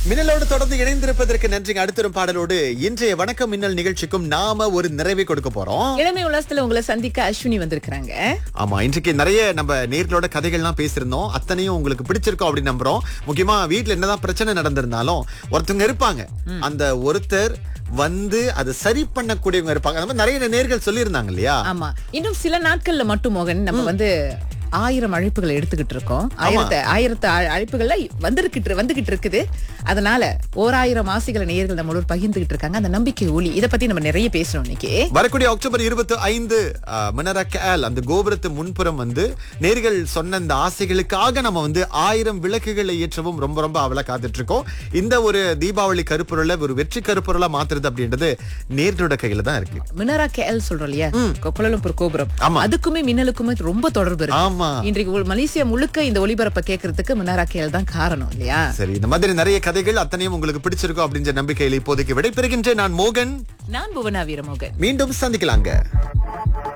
மின்னலோடு தொடர்ந்து இணைந்திருப்பதற்கு நன்றிங்க அடுத்தரும் பாடலோடு இன்றைய வணக்கம் மின்னல் நிகழ்ச்சிக்கும் நாம ஒரு நிறைவை கொடுக்க போறோம் இளமை உலகத்துல உங்களை சந்திக்க அஸ்வினி வந்திருக்கிறாங்க ஆமா இன்றைக்கு நிறைய நம்ம நேர்களோட கதைகள்லாம் பேசியிருந்தோம் அத்தனையும் உங்களுக்கு பிடிச்சிருக்கோம் அப்படின்னு நம்புறோம் முக்கியமா வீட்ல என்னதான் பிரச்சனை நடந்திருந்தாலும் ஒருத்தவங்க இருப்பாங்க அந்த ஒருத்தர் வந்து அதை சரி பண்ணக்கூடியவங்க இருப்பாங்க அந்த மாதிரி நிறைய நேர்கள் சொல்லியிருந்தாங்க இல்லையா ஆமா இன்னும் சில நாட்கள்ல மட்டும் மோகன் நம்ம வந்து ஆயிரம் அழைப்புகளை எடுத்துக்கிட்டு இருக்கோம் ஆயிரத்து ஆயிரத்து அழ- அழைப்புகள்ல வந்திருக்கிட்டு வந்துகிட்டு இருக்குது அதனால ஓராயிரம் ஆசைகளை நேயர்கள் நம்மளோட பகிர்ந்துகிட்டு இருக்காங்க அந்த நம்பிக்கை ஒளி இத பத்தி நம்ம நிறைய பேசுறோம் இன்னைக்கு வரக்கூடிய அக்டோபர் இருபத்தி ஐந்து மினரா கேல் அந்த கோபுரத்து முன்புறம் வந்து நேர்கள் சொன்ன இந்த ஆசைகளுக்காக நம்ம வந்து ஆயிரம் விளக்குகளை ஏற்றவும் ரொம்ப ரொம்ப அவளை காத்துட்டு இருக்கோம் இந்த ஒரு தீபாவளி கருப்பொருளை ஒரு வெற்றி கருப்பொருளா மாத்துறது அப்படின்றது நேர்களோட கையில தான் இருக்கு மினரா கேஎல் சொல்றோம் இல்லையா கொப்பளம்பூர் கோபுரம் ஆமா. அதுக்குமே மின்னலுக்குமே ரொம்ப தொடர்பு இருக்கு ஆமா இன்றைக்கு ஒரு மலேசியா முழுக்க இந்த ஒளிபரப்பை கேட்கறதுக்கு மினரா கேஎல் தான் காரணம் இல்லையா சரி இந்த மாதிரி நிறைய கதைகள் அத்தனையும் உங்களுக்கு பிடிச்சிருக்கும் அப்படின்ற நம்பிக்கையில் இப்போதைக்கு விடைபெறுகின்றேன் நான் மோகன் நான் புவனா வீரமோகன் மீண்டும் சந்திக்கலாங்க